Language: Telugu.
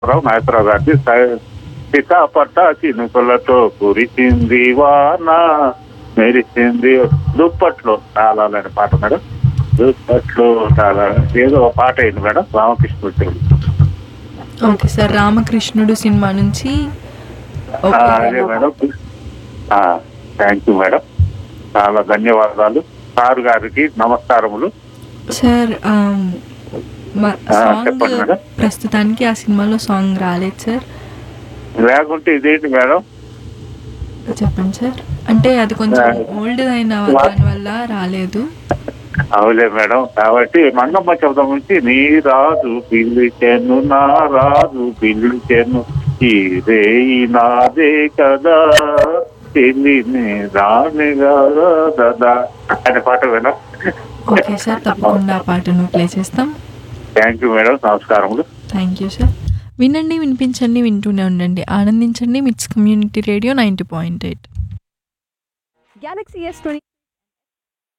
రావు నాగేశ్వరరావు గారిది స- సీతాపట్ట చినుకులతో కురిసింది వాన మెరిసింది దుప్పట్లో తాళాలని పాట మేడం దుప్పట్లో తాళ ఏదో ఒక పాట అయింది madam Ramakrishna okay sir Ramakrishnudu cinema నుంచి ఓకే అదే మేడం థ్యాంక్ యూ మేడం చాలా ధన్యవాదాలు సార్ గారికి నమస్కారములు సార్ ఆమ్, మ- ఆ, సాంగ్ చెప్పండి మేడం. ప్రస్తుతానికి ఆ సినిమాలో సాంగ్ రాలేదు సార్ లేకుంటే ఇదేంటి మేడం చెప్పండి సార్ అంటే అది కొంచెం ఆ. ఓల్డ్ అయిన వా- దాని వల్ల రాలేదు అవులే మేడం కాబట్టి మంగమ్మ శబ్దం నుంచి నీ రాజు పిలిచెను నా రాజు పిలిచెను ఈ రేయి నాదే కదా తెలిని రాని కదా అనే పాట మేడం ఓకే సార్ తప్పకుండా ఆ పాటను ప్లే చేస్తాం థ్యాంక్ యూ మేడం నమస్కారములు థ్యాంక్ యూ సార్ వినండి వినిపించండి వింటూనే ఉండండి ఆనందించండి MITS community radio ninety point eight Galaxy S20